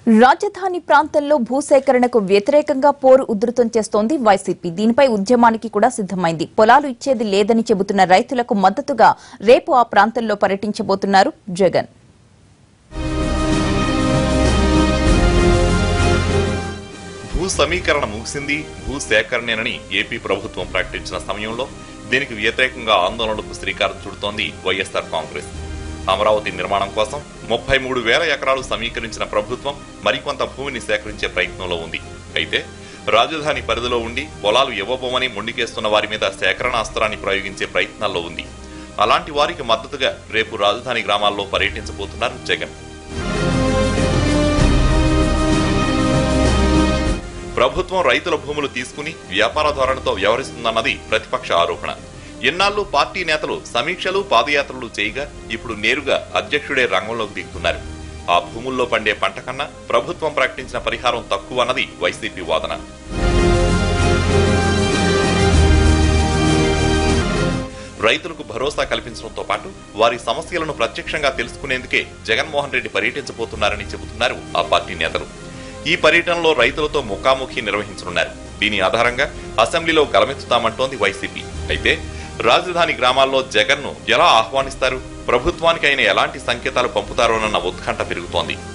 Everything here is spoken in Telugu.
రాజధాని ప్రాంతంలో భూసేకరణకు వ్యతిరేకంగా పోరు ఉధృతం చేస్తోంది వైసీపీ దీనిపై ఉద్యమానికి కూడా సిద్దమైంది పొలాలు ఇచ్చేది లేదని చెబుతున్న రైతులకు మద్దతుగా రేపు ఆ ప్రాంతంలో పర్యటించబోతున్నారు జగన్ భూ సమీకరణ ముగిసింది భూ సేకరణేనని ఏపీ ప్రభుత్వం ప్రకటించిన సమయంలో దీనికి వ్యతిరేకంగా ఆందోళనలకు శ్రీకారం చుడుతోంది వైఎస్ఆర్ కాంగ్రెస్ అమరావతి నిర్మాణం కోసం ముప్పై మూడు వేల ఎకరాలు సమీకరించిన ప్రభుత్వం మరికొంత భూమిని సేకరించే ప్రయత్నంలో ఉంది అయితే రాజధాని పరిధిలో ఉండి పొలాలు ఇవ్వబోమని మొండికేస్తున్న వారి మీద సేకరణ అస్త్రాన్ని ప్రయోగించే ప్రయత్నాల్లో ఉంది అలాంటి వారికి మద్దతుగా రేపు రాజధాని గ్రామాల్లో పర్యటించబోతున్నారు జగన్ ప్రభుత్వం రైతుల భూములు తీసుకుని వ్యాపార ధోరణితో వ్యవహరిస్తుందన్నది ప్రతిపక్ష ఆరోపణ ఎన్నాళ్ళు పార్టీ నేతలు సమీక్షలు పాదయాత్రలు చేయగా ఇప్పుడు నేరుగా అధ్యక్షుడే రంగంలోకి దిగుతున్నారు ఆ భూముల్లో పండే పంట కన్నా ప్రభుత్వం ప్రకటించిన పరిహారం తక్కువ అన్నది వైసీపీ వాదన రైతులకు భరోసా కల్పించడంతో పాటు వారి సమస్యలను ప్రత్యక్షంగా తెలుసుకునేందుకే జగన్మోహన్ రెడ్డి పర్యటించబోతున్నారని చెబుతున్నారు ఆ పార్టీ నేతలు ఈ పర్యటనలో రైతులతో ముఖాముఖి నిర్వహించనున్నారు దీని ఆధారంగా అసెంబ్లీలో గలమెత్తుతామంటోంది వైసీపీ అయితే రాజధాని గ్రామాల్లో జగన్ను ఎలా ఆహ్వానిస్తారు ప్రభుత్వానికి ఆయన ఎలాంటి సంకేతాలు పంపుతారోనన్న ఉత్కంఠ పెరుగుతోంది